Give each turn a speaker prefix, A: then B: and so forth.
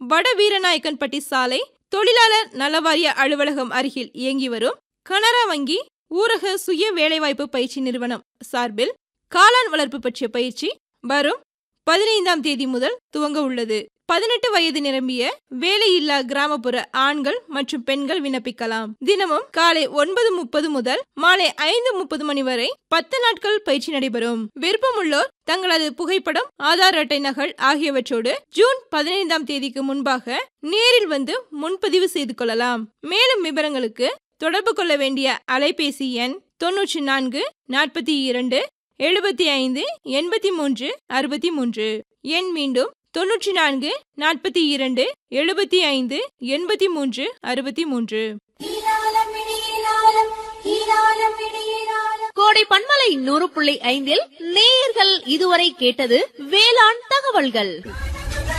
A: வட வீரநாயக்கன்பட்டி சாலை தொழிலாளர் நலவாரிய அலுவலகம் அருகில் இயங்கி வரும் கனரா வங்கி ஊரக சுய வேலைவாய்ப்பு பயிற்சி நிறுவனம் சார்பில் காளான் வளர்ப்பு பற்றிய பயிற்சி வரும் பதினைந்தாம் தேதி முதல் துவங்க உள்ளது பதினெட்டு வயது நிரம்பிய வேலையில்லா கிராமப்புற ஆண்கள் மற்றும் பெண்கள் விண்ணப்பிக்கலாம் தினமும் காலை ஒன்பது முப்பது முதல் மாலை ஐந்து முப்பது மணி வரை பத்து நாட்கள் பயிற்சி நடைபெறும் விருப்பமுள்ளோர் தங்களது புகைப்படம் ஆதார் அட்டை நகல் ஆகியவற்றோடு ஜூன் பதினைந்தாம் தேதிக்கு முன்பாக நேரில் வந்து முன்பதிவு செய்து கொள்ளலாம் மேலும் விவரங்களுக்கு தொடர்பு கொள்ள வேண்டிய அலைபேசி எண் தொன்னூற்றி நான்கு நாற்பத்தி இரண்டு எழுபத்தி ஐந்து எண்பத்தி மூன்று அறுபத்தி மூன்று எண் மீண்டும் தொன்னூற்றி நான்கு நாற்பத்தி இரண்டு எழுபத்தி ஐந்து எண்பத்தி மூன்று அறுபத்தி மூன்று
B: கோடை பண்பலை நூறு புள்ளி ஐந்தில் நேயர்கள் இதுவரை கேட்டது வேளாண் தகவல்கள்